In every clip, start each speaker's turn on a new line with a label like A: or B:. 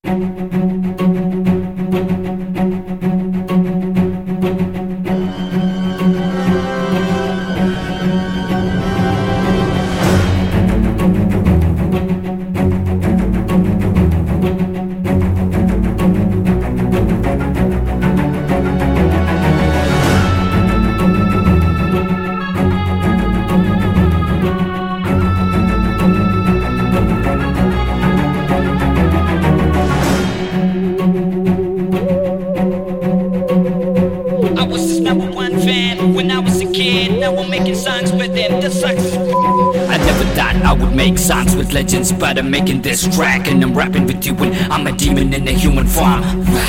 A: I was his number one fan when I was a kid. Now I'm making songs with him. The sucks.
B: I never thought I would make songs with legends, but I'm making this track and I'm rapping with you and I'm a demon in a human form.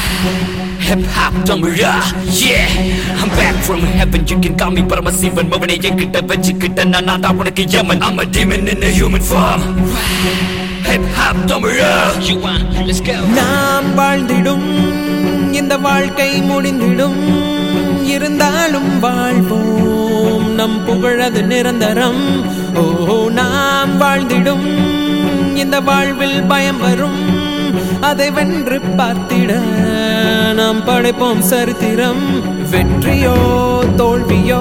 B: Hip hop தமிழா yeah I'm back from heaven you can call me Paramasivan மவனை என்கிட்ட வச்சுக்கிட்ட நான் நான் தான் உனக்கு யமன் I'm a demon in a human form Hip hop தமிழா
A: You want? Let's go.
C: நாம் வாழ்ந்திடும் இந்த வாழ்க்கை முடிந்திடும் இருந்தாலும் வாழ்வோம் நம் புகழது நிரந்தரம் ஓ நாம் வாழ்ந்திடும் இந்த வாழ்வில் பயம் வரும் அதை வென்று பார்த்திட நாம் படைப்போம் சரித்திரம் வெற்றியோ தோல்வியோ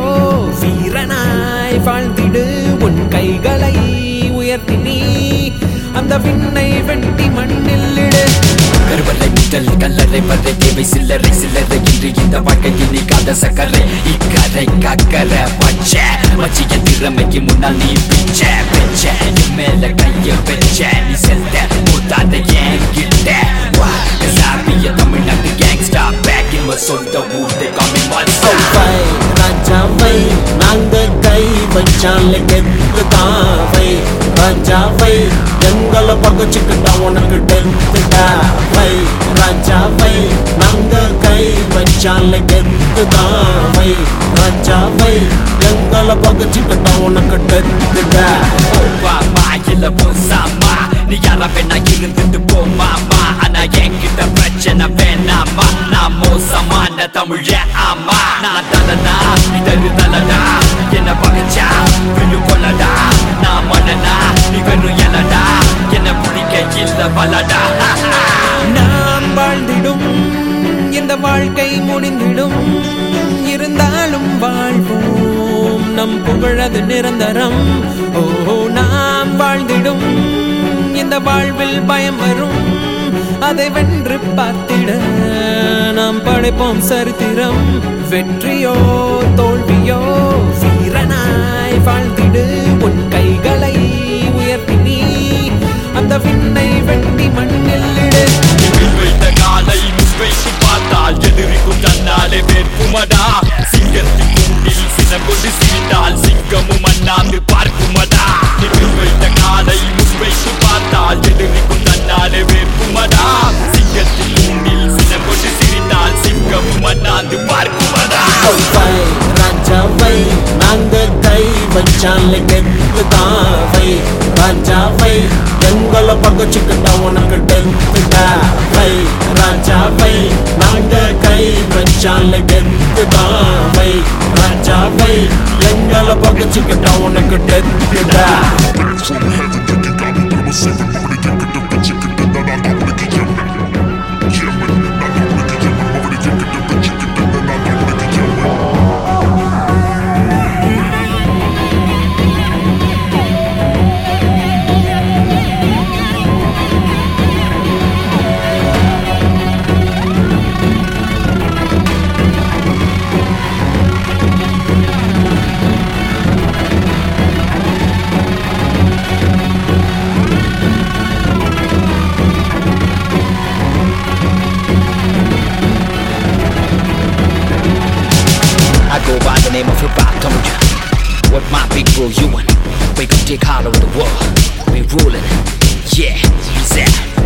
C: வீரனாய் வாழ்ந்திடு உன் கைகளை உயர்த்தி நீ அந்த விண்ணை வெட்டி மண்ணில் இடு
B: கருவறை முதல் கல்லறை வரை தேவை சில்லறை சில்லறை இன்று இந்த வாழ்க்கையில் நீ காத சக்கரை இக்கரை கக்கரை பச்சை மச்சிய திறமைக்கு முன்னால் நீ பிச்ச பிச்ச நீ மேல கைய வச்ச நீ செல்ல மூத்தாத என்கிட்ட வா சாப்பிய தமிழ்நாட்டு கேங்ஸ்டா பேக் இன் சொந்த ஊர் they call me monster
D: வை ராஜாவை நாங்க கை வச்சாலே கெத்து தாவை ராஜாவை எங்களை பகச்சுக்கிட்டா உனக்கு டெத்துடா வை ராஜாவை நாங்க கை வச்சாலே கெத்து தாவை ராஜாவை எங்களை பகச்சுக்கிட்டா உனக்கு டெத்துடா
B: போவாமா இல்ல போசாமா நீ யாரா வேணா இருந்துட்டு போமாமா ஆனா என்கிட்ட பிரச்சனை வேணாமா நான் மோசமான தமிழ ஆமா நான் தலனா இதரு தலடா என்ன பகச்சா விழு கொள்ளடா நான் மன்னனா நீ வெறும் எலடா என்ன பிடிக்க இல்ல பலடா
C: நாம் வாழ்ந்திடும் இந்த வாழ்க்கை முடிந்திடும் இருந்தாலும் வாழ்வோம் நம் புகழது நிரந்தரம் ஓ நாம் வாழ்ந்திடும் இந்த வாழ்வில் பயம் வரும் அதை வென்று பார்த்திட நாம் படைப்போம் சரித்திரம் வெற்றியோ தோல்வியோ வீரனாய் வாழ்ந்திடு உன் கைகளை உயர்த்தி நீ அந்த விண்ணை வெட்டி மண்ணில் இடு
B: வைத்த காலை முன்வைத்து பார்த்தால் எதிரிக்கும் தன்னாலே வேட்புமடா சிங்கத்தின் கூண்டில் சினம் கொண்டு சிரித்தால் சிங்கமும் அண்ணாந்து பார்க்குமடா எதிர் வைத்த காலை முன்வைத்து பார்த்தால் எதிரிக்கும் தன்னாலே வேட்புமடா சிங்கத்தின் கூண்டில் சினம் கொண்டு சிரித்தால் சிங்கமும் அண்ணாந்து பார்க்குமடா
D: வை ராஜாவை நாங்க கை வச்சாலே கெத்து தாவை ராஜாவை எங்களை பகச்சுக்கிட்டா உனக்கு டெத்துடா வை ராஜாவை நாங்க கை வச்சாலே கெத்து தாவை ராஜாவை எங்களை பகச்சுக்கிட்டா உனக்கு டெத்துடா
E: from heaven that you got me, but I'm a seven. Mama, they get it up, but you get it, then I know what it is. Yeah, man, I know what it is. Mama, they get it up, but you get it, then I know what it is.
B: I go by the name of hip hop, told ya. What my big bro you want? We gon' take hollow of the world. We ruling, yeah, he's out.